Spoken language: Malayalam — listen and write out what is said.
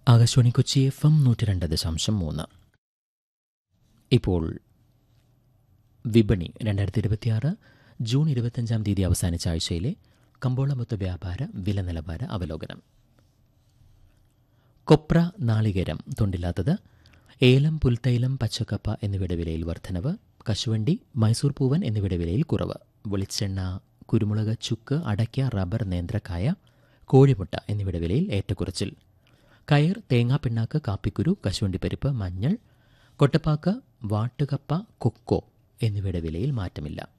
ആകാശവാണി കൊച്ചി എഫ് എം നൂറ്റി രണ്ട് ദശാംശം മൂന്ന് ഇപ്പോൾ വിപണി രണ്ടായിരത്തി ഇരുപത്തിയാറ് ജൂൺ ഇരുപത്തഞ്ചാം തീയതി അവസാനിച്ച ആഴ്ചയിലെ കമ്പോളമൊത്ത വ്യാപാര വില നിലവാര അവലോകനം കൊപ്ര നാളികേരം തൊണ്ടില്ലാത്തത് ഏലം പുൽത്തൈലം പച്ചക്കപ്പ എന്നിവയുടെ വിലയിൽ വർധനവ് കശുവണ്ടി മൈസൂർ പൂവൻ എന്നിവയുടെ വിലയിൽ കുറവ് വെളിച്ചെണ്ണ കുരുമുളക് ചുക്ക് അടയ്ക്ക റബ്ബർ നേന്ത്രക്കായ കോഴിമുട്ട എന്നിവയുടെ വിലയിൽ ഏറ്റക്കുറച്ചിൽ കയർ തേങ്ങാപ്പിണ്ണാക്ക് കാപ്പിക്കുരു കശുവണ്ടിപ്പരിപ്പ് മഞ്ഞൾ കൊട്ടപ്പാക്ക് വാട്ടുകപ്പ കൊക്കോ എന്നിവയുടെ വിലയിൽ മാറ്റമില്ല